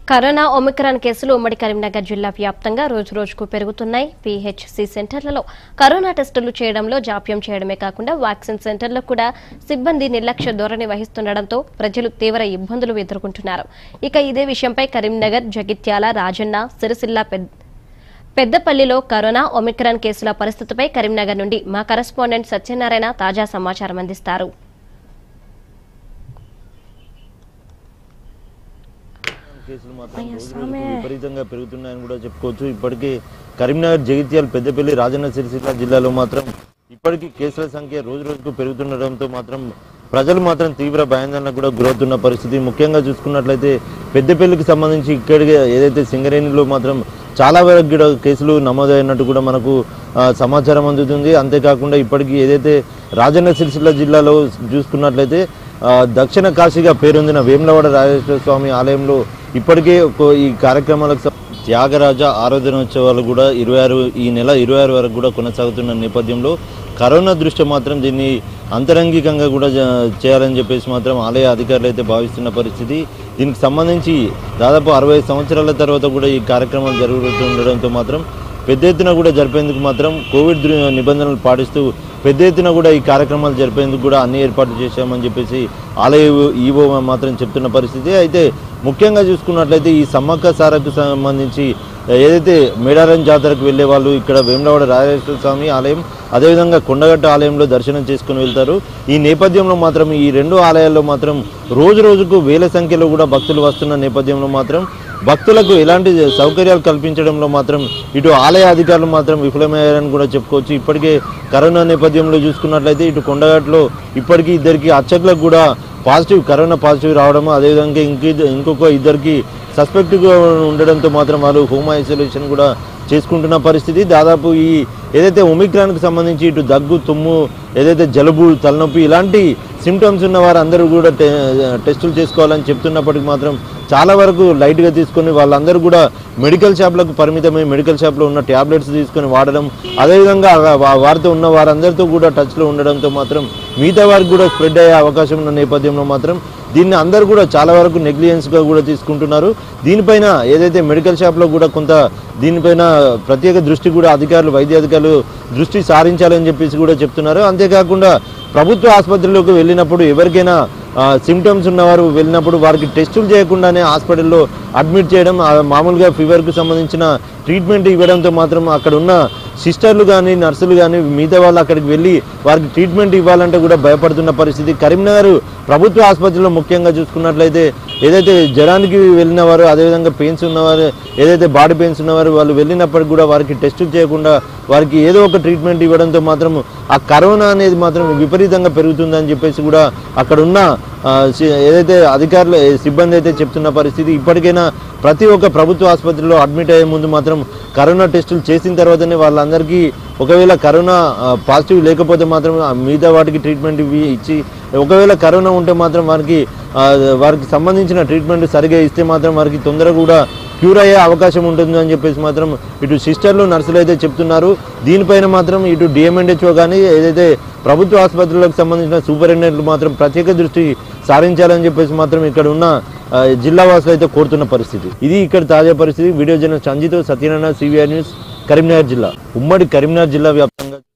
corona Omicron కేసులు ఉమ్మడి కరీంనగర్ జిల్లా వ్యాప్తంగా రోజు రోజుకు పెరుగుతున్నాయి పీహెచ్సీ సెంటర్లలో కరోనా టెస్టులు చేయడంలో జాప్యం చేయడమే కాకుండా వ్యాక్సిన్ సెంటర్లో కూడా సిబ్బంది నిర్లక్ష్య ధోరణి వహిస్తుండటంతో ప్రజలు తీవ్ర ఇబ్బందులు ఎదుర్కొంటున్నారు ఇక ఇదే విషయంపై కరీంనగర్ జగిత్యాల రాజన్న సిరిసిల్ల పెద్ద పెద్దపల్లిలో కరోనా ఒమిక్రాన్ కేసుల పరిస్థితిపై కరీంనగర్ నుండి మా కరెస్పాండెంట్ సత్యనారాయణ తాజా సమాచారం అందిస్తారు కేసులు మాత్రం రోజు రోజుకు విపరీతంగా పెరుగుతున్నాయని కూడా చెప్పుకోవచ్చు ఇప్పటికే కరీంనగర్ జగిత్యాల పెద్దపల్లి రాజన్న సిరిసిల్ల జిల్లాలో మాత్రం ఇప్పటికీ కేసుల సంఖ్య రోజు రోజుకు పెరుగుతుండడంతో మాత్రం ప్రజలు మాత్రం తీవ్ర భయాందోళనకు కూడా గురవుతున్న పరిస్థితి ముఖ్యంగా చూసుకున్నట్లయితే పెద్దపల్లికి సంబంధించి ఇక్కడికి ఏదైతే సింగరేణిలో మాత్రం చాలా వరకు కూడా కేసులు నమోదైనట్టు కూడా మనకు ఆ, సమాచారం అందుతుంది అంతేకాకుండా ఇప్పటికీ ఏదైతే రాజన్న సిరిసిల్ల జిల్లాలో చూసుకున్నట్లయితే ఆ, దక్షిణ కాశీగా పేరొందిన వేములవాడ రాజేశ్వర స్వామి ఆలయంలో ఇప్పటికే ఒక- ఈ కార్యక్రమాలకు సం- త్యాగరాజ ఆరాధనోత్సవాలు కూడా ఇరవై ఆరు ఈ నెల ఇరవై ఆరు వరకు కూడా కొనసాగుతున్న నేపథ్యంలో కరోనా దృష్ట్యా మాత్రం దీన్ని అంతరంగికంగా కూడా జ- చేయాలని చెప్పేసి మాత్రం ఆలయ అధికారులు అయితే భావిస్తున్న పరిస్థితి దీనికి సంబంధించి దాదాపు అరవై సంవత్సరాల తర్వాత కూడా ఈ కార్యక్రమాలు జరుగుతుండడంతో మాత్రం పెద్ద ఎత్తున కూడా జరిపేందుకు మాత్రం కోవిడ్ దృ- నిబంధనలు పాటిస్తూ పెద్ద ఎత్తున కూడా ఈ కార్యక్రమాలు జరిపేందుకు కూడా అన్ని ఏర్పాట్లు చేశామని చెప్పేసి ఆలయ ఈవో మాత్రం చెప్తున్న పరిస్థితి అయితే ముఖ్యంగా చూసుకున్నట్లయితే ఈ సమ్మక్క సారకు సంబంధించి ఏదైతే మేడారం జాతరకు వెళ్ళే వాళ్ళు ఇక్కడ వేములవాడ రాజేశ్వర స్వామి ఆలయం అదేవిధంగా కొండగట్ట ఆలయంలో దర్శనం చేసుకుని వెళ్తారు ఈ నేపథ్యంలో మాత్రం ఈ రెండు ఆలయాల్లో మాత్రం రోజు రోజుకు వేల సంఖ్యలో కూడా భక్తులు వస్తున్న నేపథ్యంలో మాత్రం భక్తులకు ఎలాంటి సౌకర్యాలు కల్పించడంలో మాత్రం ఇటు ఆలయ అధికారులు మాత్రం విఫలమయ్యారని కూడా చెప్పుకోవచ్చు ఇప్పటికే కరోనా నేపథ్యంలో చూసుకున్నట్లయితే ఇటు కొండగట్లో ఇప్పటికీ ఇద్దరికి అర్చకులకు కూడా పాజిటివ్ కరోనా పాజిటివ్ రావడం అదేవిధంగా ఇంక ఇంకొక ఇద్దరికి సస్పెక్ట్గా ఉండడంతో మాత్రం వాళ్ళు హోమ్ ఐసోలేషన్ కూడా చేసుకుంటున్న పరిస్థితి దాదాపు ఈ ఏదైతే ఒమిక్రాన్కి సంబంధించి ఇటు దగ్గు తుమ్ము ఏదైతే జలుబు తలనొప్పి ఇలాంటి సిమ్టమ్స్ ఉన్న వారు అందరూ కూడా టె టెస్టులు చేసుకోవాలని చెప్తున్నప్పటికీ మాత్రం చాలా వరకు లైట్గా తీసుకొని వాళ్ళందరూ కూడా మెడికల్ షాప్లకు పరిమితమై మెడికల్ షాప్లో ఉన్న ట్యాబ్లెట్స్ తీసుకొని వాడడం అదేవిధంగా వా- వారితో ఉన్న వారందరితో కూడా టచ్లో ఉండడంతో మాత్రం మిగతా వారికి కూడా స్ప్రెడ్ అయ్యే అవకాశం ఉన్న నేపథ్యంలో మాత్రం దీన్ని అందరూ కూడా చాలా వరకు నెగ్లిజెన్స్గా కూడా తీసుకుంటున్నారు దీనిపైన ఏదైతే మెడికల్ షాప్లో కూడా కొంత దీనిపైన ప్రత్యేక దృష్టి కూడా అధికారులు వైద్య అధికారులు దృష్టి సారించాలని చెప్పేసి కూడా చెప్తున్నారు అంతేకాకుండా ప్రభుత్వ ఆసుపత్రిలోకి వెళ్ళినప్పుడు ఎవరికైనా సిమ్టమ్స్ ఉన్నవారు వెళ్ళినప్పుడు వారికి టెస్టులు చేయకుండానే హాస్పిటల్లో అడ్మిట్ చేయడం ఆ, మామూలుగా ఫీవర్కి సంబంధించిన ట్రీట్మెంట్ ఇవ్వడంతో మాత్రం అక్కడ ఉన్న సిస్టర్లు కానీ నర్సులు కానీ మిగతా వాళ్ళు అక్కడికి వెళ్ళి వారికి ట్రీట్మెంట్ ఇవ్వాలంటే కూడా భయపడుతున్న పరిస్థితి కరీంనగర్ ప్రభుత్వ ఆసుపత్రిలో ముఖ్యంగా చూసుకున్నట్లయితే ఏదైతే జ్వరానికి వెళ్ళిన వారు అదేవిధంగా పెయిన్స్ ఉన్నవారు ఏదైతే బాడీ పెయిన్స్ ఉన్నవారు వాళ్ళు వెళ్ళినప్పటికి కూడా వారికి టెస్టులు చేయకుండా వారికి ఏదో ఒక ట్రీట్మెంట్ ఇవ్వడంతో మాత్రం ఆ కరోనా అనేది మాత్రం విపరీతంగా పెరుగుతుందని చెప్పేసి కూడా అక్కడ ఉన్న ఆ, సి- ఏదైతే అధికారులు ఏ, సిబ్బంది అయితే చెప్తున్న పరిస్థితి ఇప్పటికైనా ప్రతి ఒక్క ప్రభుత్వ ఆసుపత్రిలో అడ్మిట్ అయ్యే ముందు మాత్రం కరోనా టెస్టులు చేసిన తర్వాతనే వాళ్ళందరికీ ఒకవేళ కరోనా ఆ, పాజిటివ్ లేకపోతే మాత్రం ఆ మిగతా వాటికి ట్రీట్మెంట్ ఇవి ఇచ్చి ఒకవేళ కరోనా ఉంటే మాత్రం వారికి ఆ, వారికి సంబంధించిన ట్రీట్మెంట్ సరిగా ఇస్తే మాత్రం వారికి తొందరగా కూడా క్యూర్ అయ్యే అవకాశం ఉంటుంది అని చెప్పేసి మాత్రం ఇటు సిస్టర్లు నర్సులు అయితే చెప్తున్నారు దీనిపైన మాత్రం ఇటు డిఎంఎన్హెచ్ఓ కానీ ఏదైతే ప్రభుత్వ ఆసుపత్రులకు సంబంధించిన సూపరింటెండెంట్లు మాత్రం ప్రత్యేక దృష్టి సారించాలని చెప్పేసి మాత్రం ఇక్కడ ఉన్న ఆ, జిల్లా వాసులు అయితే కోరుతున్న పరిస్థితి ఇది ఇక్కడ తాజా పరిస్థితి video journalist Sanjith Satyanarayana CVR news Karimnagar జిల్లా ఉమ్మడి కరీంనగర్ జిల్లా వ్యాప్తంగా